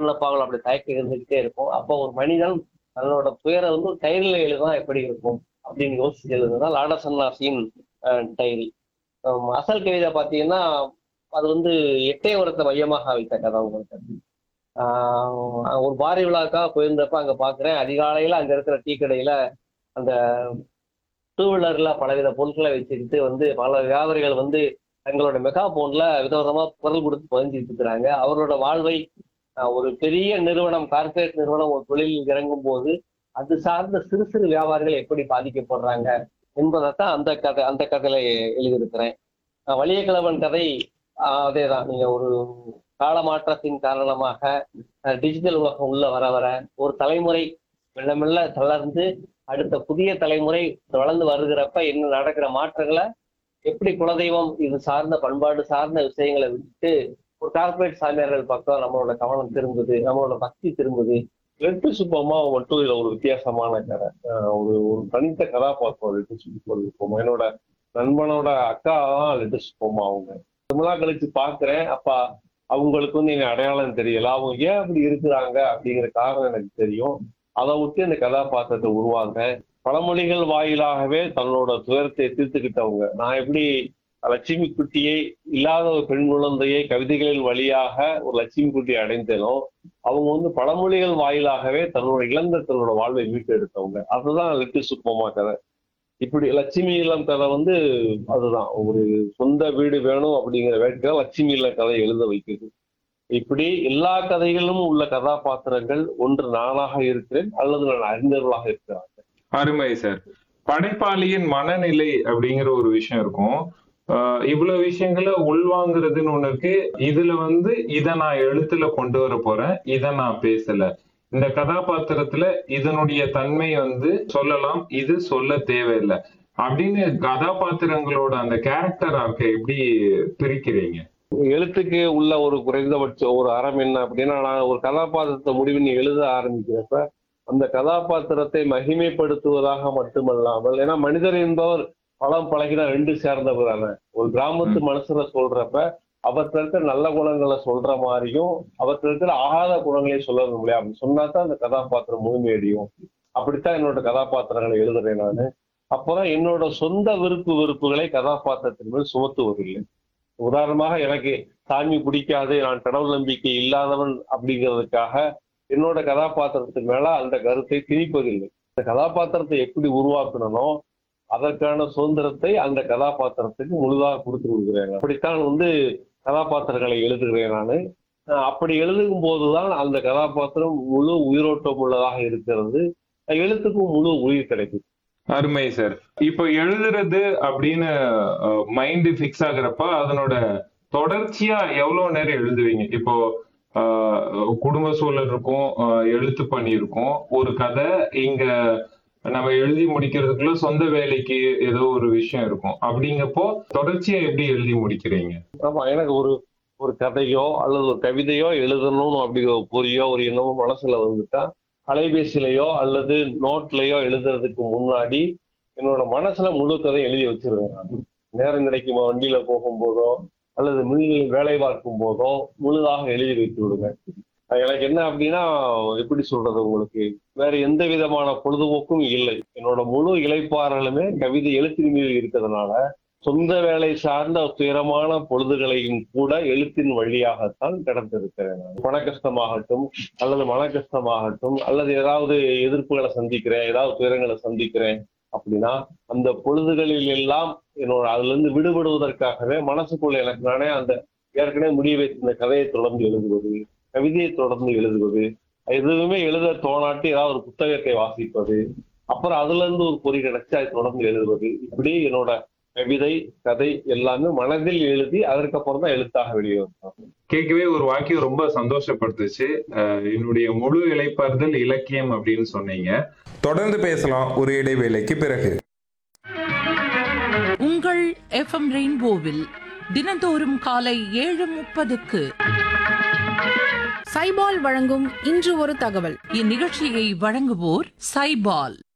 நினைப்பாங்களோ அப்படி தயக்கம் இருந்துகிட்டே இருக்கும் அப்போ ஒரு மனிதன் தன்னோட துயரை வந்து ஒரு டைரியில் எழுதுனா எப்படி இருக்கும் அப்படின்னு யோசிச்சு எழுதுனா லாடா சன்னாசியின் டைரி ஆம், அசல் கவிதை பார்த்தீங்கன்னா அது வந்து எட்டயபுரத்தை மையமாக வைத்த கதை உங்களுக்கு ஆஹ் ஒரு பாரி விழாக்காக போயிருந்தப்ப அங்க பாக்குறேன் அதிகாலையில அங்க இருக்கிற டீ கடையில அந்த டூ வீலர்ல பலவித பொருட்களை வச்சுக்கிட்டு வந்து பல வியாபாரிகள் வந்து தங்களோட மெகா போன்ல விதவிதமா குரல் கொடுத்து பதிஞ்சிட்டு இருக்கிறாங்க அவரோட வாழ்வை ஆஹ் ஒரு பெரிய நிறுவனம் கார்ப்பரேட் நிறுவனம் ஒரு தொழிலில் இறங்கும் போது அது சார்ந்த சிறு சிறு வியாபாரிகள் எப்படி பாதிக்கப்படுறாங்க என்பதைத்தான் அந்த கதை அந்த கதையில எழுதியிருக்கிறேன் ஆஹ் வலியக்கிழவன் கதை ஆஹ் அதேதான் நீங்க ஒரு காலமாற்றத்தின் காரணமாக அஹ், டிஜிட்டல் உலகம் உள்ள வர வர ஒரு தலைமுறை மெல்ல மெல்ல தளர்ந்து அடுத்த புதிய தலைமுறை வளர்ந்து வருகிறப்ப என்ன நடக்கிற மாற்றங்களை எப்படி குலதெய்வம் இது சார்ந்த பண்பாடு சார்ந்த விஷயங்களை விட்டுட்டு ஒரு கார்ப்பரேட் சாமியார்கள் பக்கம் நம்மளோட கவனம் திரும்புது நம்மளோட பக்தி திரும்புது லெட்டு சுப்பம்மா மட்டும் இதுல ஒரு வித்தியாசமான கதை அஹ் ஒரு ஒரு தனித்த கதாபாத்திரம் லெட்டு சுப்பம்மா என்னோட நண்பனோட அக்கா தான் லெட்டு சுப்பம்மா அவங்க திருமலா கழிச்சு பாக்குறேன் அப்ப அவங்களுக்கு வந்து எனக்கு அடையாளம் தெரியல அவங்க ஏன் அப்படி இருக்கிறாங்க அப்படிங்கிற காரணம் எனக்கு தெரியும் அதை விட்டு இந்த கதாபாத்திரத்தை உருவாங்க பழமொழிகள் வாயிலாகவே தன்னோட துயரத்தை தீர்த்துக்கிட்டவங்க நான் எப்படி லட்சுமி குட்டியை இல்லாத ஒரு பெண் குழந்தையை கவிதைகளின் வழியாக ஒரு லட்சுமி குட்டியை அடைந்தேனோ அவங்க வந்து பழமொழிகள் வாயிலாகவே தன்னோட இழந்த தன்னோட வாழ்வை மீட்டெடுத்தவங்க அதுதான் லெட்டு சுப்பமா கதை இப்படி லட்சுமி இல்லம் கதை வந்து அதுதான் ஒரு சொந்த வீடு வேணும் அப்படிங்கிற வேட்கை லட்சுமி இல்ல கதை எழுத வைக்குது இப்படி எல்லா கதைகளிலும் உள்ள கதாபாத்திரங்கள் ஒன்று நானாக இருக்கிறேன் அல்லது நான் அறிஞர்களாக இருக்கிறாங்க அருமை சார் படைப்பாளியின் மனநிலை அப்படிங்கிற ஒரு விஷயம் இருக்கும் ஆஹ் இவ்வளவு விஷயங்களை உள்வாங்குறதுன்னு ஒண்ணு இருக்கு இதுல வந்து இத நான் எழுத்துல கொண்டு வர போறேன் இத நான் பேசல இந்த கதாபாத்திரத்துல இதனுடைய தன்மை வந்து சொல்லலாம் இது சொல்ல தேவையில்லை அப்படின்னு கதாபாத்திரங்களோட அந்த கேரக்டர் ஆர்க்கை எப்படி பிரிக்கிறீங்க எழுத்துக்கு உள்ள ஒரு குறைந்தபட்சம் ஒரு அறம் என்ன அப்படின்னா நான் ஒரு கதாபாத்திரத்தை முடிவு நீ எழுத ஆரம்பிக்கிறப்ப அந்த கதாபாத்திரத்தை மகிமைப்படுத்துவதாக மட்டுமல்லாமல் ஏன்னா மனிதர் என்பவர் பழம் பழகினா ரெண்டு சேர்ந்தவர் தானே ஒரு கிராமத்து மனுஷனை சொல்றப்ப அவர்கிட்ட இருக்கிற நல்ல குணங்களை சொல்ற மாதிரியும் அவர்கிட்ட இருக்கிற ஆகாத குணங்களையும் சொல்லணும் இல்லையா அப்படி சொன்னா தான் அந்த கதாபாத்திரம் முழுமையடையும் அப்படித்தான் என்னோட கதாபாத்திரங்களை எழுதுறேன் நான் அப்பதான் என்னோட சொந்த விருப்பு வெறுப்புகளை கதாபாத்திரத்தின் மேல் சுமத்துவதில்லை உதாரணமாக எனக்கு சாமி பிடிக்காது நான் கடவுள் நம்பிக்கை இல்லாதவன் அப்படிங்கிறதுக்காக என்னோட கதாபாத்திரத்தின் மேல அந்த கருத்தை திணிப்பதில்லை இந்த கதாபாத்திரத்தை எப்படி உருவாக்கணுமோ அதற்கான சுதந்திரத்தை அந்த கதாபாத்திரத்துக்கு முழுதாக கொடுத்து விடுகிறேன் அப்படித்தான் வந்து கதாபாத்திரங்களை எழுதுகிறேன் நான் அப்படி எழுதும் போதுதான் அந்த கதாபாத்திரம் முழு உயிரோட்டம் உள்ளதாக இருக்கிறது எழுத்துக்கும் முழு உயிர் கிடைக்கும் அருமை சார் இப்போ எழுதுறது அப்படின்னு மைண்ட் ஃபிக்ஸ் ஆகுறப்ப அதனோட தொடர்ச்சியா எவ்வளவு நேரம் எழுதுவீங்க இப்போ ஆஹ், குடும்ப சூழல் இருக்கும் ஆஹ், எழுத்து பணி இருக்கும் ஒரு கதை இங்க நம்ம எழுதி முடிக்கிறதுக்குள்ள சொந்த வேலைக்கு ஏதோ ஒரு விஷயம் இருக்கும் அப்படிங்கப்போ தொடர்ச்சியா எப்படி எழுதி முடிக்கிறீங்க ஆமா எனக்கு ஒரு ஒரு கதையோ அல்லது ஒரு கவிதையோ எழுதணும்னு அப்படி ஒரு பொறியோ ஒரு எண்ணமோ மனசுல வந்துட்டா அலைபேசியிலையோ அல்லது நோட்லயோ எழுதுறதுக்கு முன்னாடி என்னோட மனசுல முழு கதை எழுதி வச்சிருவேன் நான் நேரம் கிடைக்குமா வண்டியில போகும்போதோ அல்லது மில்லில் வேலை பார்க்கும் போதோ முழுதாக எழுதி வைத்து விடுவேன் அஹ் எனக்கு என்ன அப்படின்னா எப்படி சொல்றது உங்களுக்கு வேற எந்த விதமான பொழுதுபோக்கும் இல்லை என்னோட முழு இலைப்பாறலுமே கவிதை எழுத்தின் மீது இருக்கிறதுனால சொந்த வேலை சார்ந்த துயரமான பொழுதுகளையும் கூட எழுத்தின் வழியாகத்தான் கடந்திருக்கிறேன் நான். பண கஷ்டமாகட்டும் அல்லது மன கஷ்டமாகட்டும் அல்லது ஏதாவது எதிர்ப்புகளை சந்திக்கிறேன் ஏதாவது துயரங்களை சந்திக்கிறேன் அப்படின்னா அந்த பொழுதுகளில் எல்லாம் என்னோட அதுல இருந்து விடுபடுவதற்காகவே மனசுக்குள்ள எனக்கு நானே அந்த ஏற்கனவே முடிய வைத்த இந்த கதையை தொடர்ந்து எழுதுவது கவிதையை தொடர்ந்து எழுதுவது எதுவுமே எழுத தோணாட்டி ஏதாவது ஒரு புத்தகத்தை வாசிப்பது அப்புறம் அதுல இருந்து ஒரு பொறி கிடைச்சு அதை தொடர்ந்து எழுதுவது இப்படி என்னோட கவிதை கதை எல்லாமே மனதில் எழுதி அதற்கப்புறம் தான் எழுத்தாக வெளியே வந்தோம் கேட்கவே ஒரு வாக்கியம் ரொம்ப சந்தோஷப்படுத்துச்சு ஆஹ், என்னுடைய முழு இலைப்பாறுதல் இலக்கியம் அப்படின்னு சொன்னீங்க தொடர்ந்து பேசலாம் ஒரு இடைவேளைக்கு பிறகு உங்கள் எஃப்எம் ரெயின்போவில் தினந்தோறும் காலை ஏழு முப்பதுக்கு சைபால் வழங்கும் இன்று ஒரு தகவல் இந்நிகழ்ச்சியை வழங்குவோர் சைபால்